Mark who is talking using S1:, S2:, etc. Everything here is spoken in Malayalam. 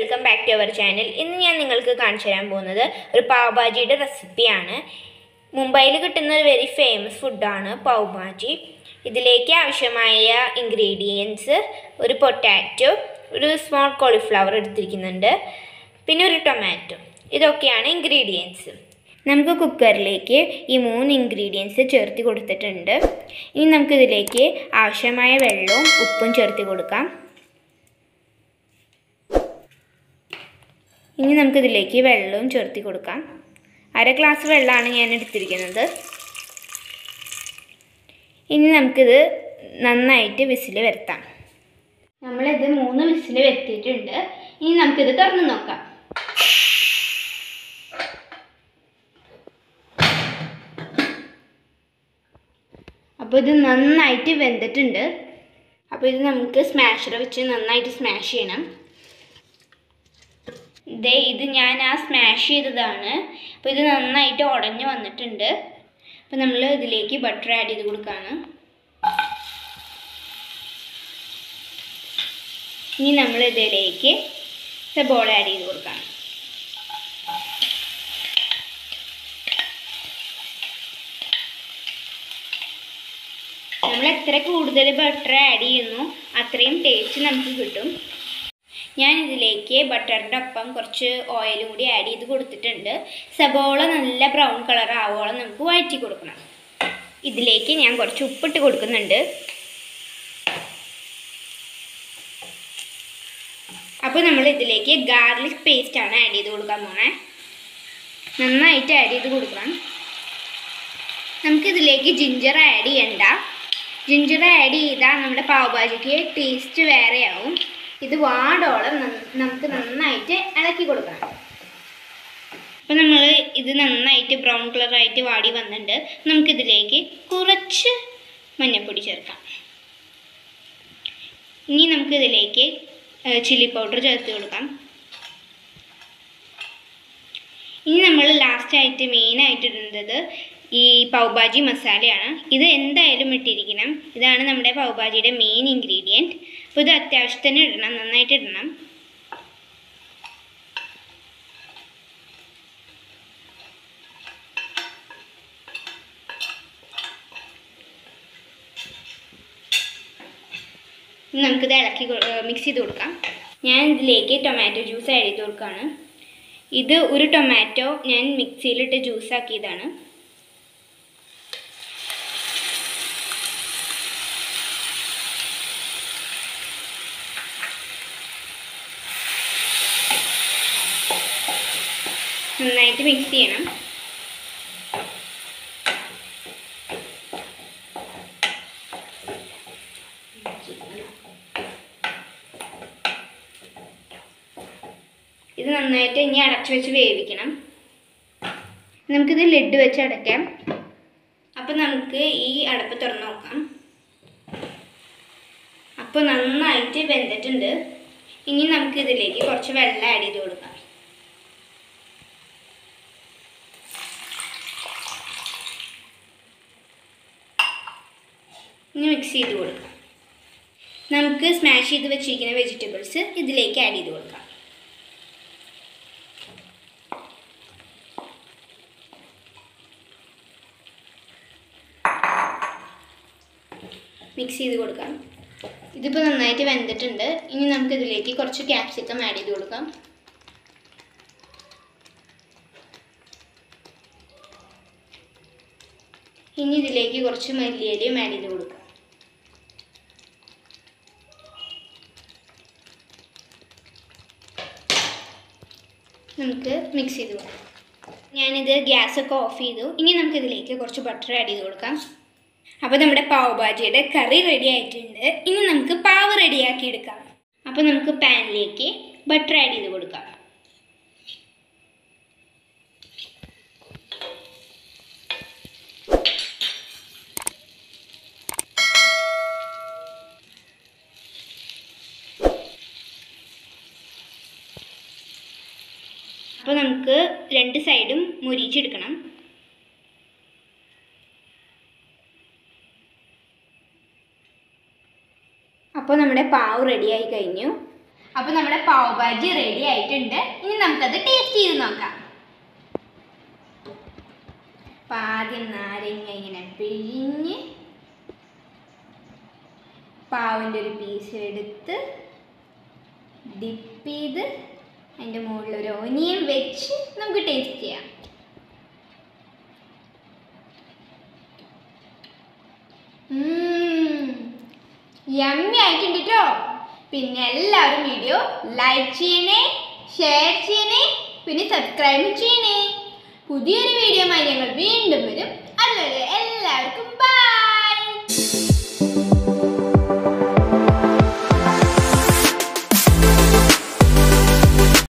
S1: welcome back to our channel ഇന്ന് ഞാൻ നിങ്ങൾക്ക് കാണിച്ചു തരാൻ പോകുന്നത് ഒരു പാവ് ഭാജിയുടെ റെസിപ്പിയാണ് മുംബൈയിൽ കിട്ടുന്ന ഒരു വെരി ഫേമസ് ഫുഡാണ് പാവ് ഭാജി ഇതിലേക്ക് ആവശ്യമായ ഇൻഗ്രീഡിയൻസ് ഒരു പൊട്ടാറ്റോ ഒരു സ്മോൾ കോളിഫ്ലവർ എടുത്തിരിക്കുന്നുണ്ട് പിന്നെ ഒരു ടൊമാറ്റോ ഇതൊക്കെയാണ് ഇൻഗ്രീഡിയൻസ് നമുക്ക് കുക്കറിലേക്ക് ഈ മൂന്ന് ഇൻഗ്രീഡിയൻസ് ചേർത്ത് കൊടുത്തിട്ടുണ്ട് ഇനി നമുക്കിതിലേക്ക് ആവശ്യമായ വെള്ളവും ഉപ്പും ചേർത്ത് കൊടുക്കാം ഇനി നമുക്കിതിലേക്ക് വെള്ളവും ചേർത്തി കൊടുക്കാം അര ഗ്ലാസ് വെള്ളമാണ് ഞാൻ എടുത്തിരിക്കുന്നത് ഇനി നമുക്കിത് നന്നായിട്ട് വിസിൽ വരുത്താം നമ്മളിത് മൂന്ന് വിസിൽ വരുത്തിയിട്ടുണ്ട് ഇനി നമുക്കിത് തുറന്ന് നോക്കാം അപ്പോൾ ഇത് നന്നായിട്ട് വെന്തിട്ടുണ്ട് അപ്പോൾ ഇത് നമുക്ക് സ്മാഷർ വെച്ച് നന്നായിട്ട് സ്മാഷ് ചെയ്യണം ദേ ഇത് ഞാൻ ആ സ്മാഷ് ചെയ്തതാണ് അപ്പോൾ ഇത് നന്നായിട്ട് ഉടഞ്ഞു വന്നിട്ടുണ്ട് അപ്പോൾ നമ്മൾ ഇതിലേക്ക് ബട്ടർ ആഡ് ചെയ്ത് കൊടുക്കുകയാണ് ഇനി നമ്മൾ ഇതിലേക്ക് സബോള ആഡ് ചെയ്ത് കൊടുക്കാം നമ്മൾ എത്ര കൂടുതൽ ബട്ടർ ആഡ് ചെയ്യുന്നു അത്രയും ടേസ്റ്റ് നമുക്ക് കിട്ടും ഞാൻ ഇതിലേക്ക് ബട്ടറിൻ്റെ ഒപ്പം കുറച്ച് ഓയിലും കൂടി ആഡ് ചെയ്ത് കൊടുത്തിട്ടുണ്ട് സബോള നല്ല ബ്രൗൺ കളർ ആവോളം നമുക്ക് വഴറ്റി കൊടുക്കണം ഇതിലേക്ക് ഞാൻ കുറച്ച് ഉപ്പിട്ട് കൊടുക്കുന്നുണ്ട് അപ്പോൾ നമ്മൾ ഇതിലേക്ക് ഗാർലിക് പേസ്റ്റ് ആണ് ആഡ് ചെയ്ത് കൊടുക്കാൻ പോണേ നന്നായിട്ട് ആഡ് ചെയ്ത് കൊടുക്കണം നമുക്കിതിലേക്ക് ജിഞ്ചർ ആഡ് ചെയ്യണ്ട ജിഞ്ചർ ആഡ് ചെയ്താൽ നമ്മുടെ പാവ് ഭാജിക്ക് ടേസ്റ്റ് വേറെയാവും ഇത് വാടോളം നമുക്ക് നന്നായിട്ട് ഇളക്കി കൊടുക്കണം അപ്പം നമ്മൾ ഇത് നന്നായിട്ട് ബ്രൗൺ കളറായിട്ട് വാടി വന്നിട്ടുണ്ട് നമുക്കിതിലേക്ക് കുറച്ച് മഞ്ഞൾപ്പൊടി ചേർക്കാം ഇനി നമുക്കിതിലേക്ക് ചില്ലി പൗഡർ ചേർത്ത് കൊടുക്കാം ഇനി നമ്മൾ ലാസ്റ്റായിട്ട് മെയിനായിട്ട് ഇടുന്നത് ഈ പൗഭാജി മസാലയാണ് ഇത് എന്തായാലും ഇട്ടിരിക്കണം ഇതാണ് നമ്മുടെ പൗഭാജിയുടെ മെയിൻ ഇൻഗ്രീഡിയൻറ്റ് അപ്പോൾ ഇത് അത്യാവശ്യത്തിന് ഇടണം നന്നായിട്ട് ഇടണം നമുക്കിത് ഇളക്കി മിക്സ് ചെയ്ത് കൊടുക്കാം ഞാൻ ഇതിലേക്ക് ടൊമാറ്റോ ജ്യൂസ് ആഡ് ചെയ്ത് കൊടുക്കുകയാണ് ഇത് ഒരു ടൊമാറ്റോ ഞാൻ മിക്സിയിലിട്ട് ജ്യൂസ് ആക്കിയതാണ് നന്നായിട്ട് മിക്സ് ചെയ്യണം ഇത് നന്നായിട്ട് ഇനി അടച്ചു വെച്ച് വേവിക്കണം നമുക്കിത് ലിഡ് വെച്ച് അടയ്ക്കാം അപ്പം നമുക്ക് ഈ അടപ്പ് തുറന്ന് നോക്കാം അപ്പോൾ നന്നായിട്ട് വെന്തിട്ടുണ്ട് ഇനി നമുക്ക് ഇതിലേക്ക് കുറച്ച് വെള്ളം ആഡ് ചെയ്ത് കൊടുക്കാം ഇനി മിക്സ് ചെയ്ത് കൊടുക്കാം നമുക്ക് സ്മാഷ് ചെയ്ത് വെച്ചിരിക്കുന്ന വെജിറ്റബിൾസ് ഇതിലേക്ക് ആഡ് ചെയ്ത് കൊടുക്കാം മിക്സ് ചെയ്ത് കൊടുക്കാം ഇതിപ്പോൾ നന്നായിട്ട് വെന്തിട്ടുണ്ട് ഇനി നമുക്ക് ഇതിലേക്ക് കുറച്ച് ക്യാപ്സിക്കം ആഡ് ചെയ്ത് കൊടുക്കാം ഇനി ഇതിലേക്ക് കുറച്ച് മല്ലിയിലയും ആഡ് ചെയ്ത് കൊടുക്കാം നമുക്ക് മിക്സ് ചെയ്ത് കൊടുക്കാം ഞാനിത് ഗ്യാസൊക്കെ ഓഫ് ചെയ്തു ഇനി നമുക്ക് ഇതിലേക്ക് കുറച്ച് ബട്ടർ ആഡ് ചെയ്ത് കൊടുക്കാം അപ്പോൾ നമ്മുടെ പാവ് ഭാജിയുടെ കറി റെഡി ആയിട്ടുണ്ട് ഇനി നമുക്ക് പാവ് റെഡിയാക്കി എടുക്കാം അപ്പോൾ നമുക്ക് പാനിലേക്ക് ബട്ടർ ആഡ് ചെയ്ത് കൊടുക്കാം അപ്പോൾ നമുക്ക് രണ്ട് സൈഡും മുരിച്ചെടുക്കണം അപ്പോൾ നമ്മുടെ പാവ് റെഡിയായി കഴിഞ്ഞു
S2: അപ്പോൾ നമ്മുടെ പാവ് ഭാജി റെഡി ആയിട്ടുണ്ട് ഇനി നമുക്കത് ടേസ്റ്റ് ചെയ്ത് നോക്കാം അപ്പം ആദ്യം നാരങ്ങ ഇങ്ങനെ പിഴിഞ്ഞ് പാവിൻ്റെ ഒരു പീസ് എടുത്ത് ഡിപ്പ് ചെയ്ത് അതിൻ്റെ മുകളിൽ ഒരു ഒനിയൻ വെച്ച് നമുക്ക് ടേസ്റ്റ് ചെയ്യാം യമ്മി ആയിട്ടുണ്ട് കേട്ടോ പിന്നെ എല്ലാവരും വീഡിയോ ലൈക്ക് ചെയ്യണേ ഷെയർ ചെയ്യണേ പിന്നെ സബ്സ്ക്രൈബ് ചെയ്യണേ പുതിയൊരു വീഡിയോ ഞങ്ങൾ വീണ്ടും വരും അതുവരെ എല്ലാവർക്കും ബൈ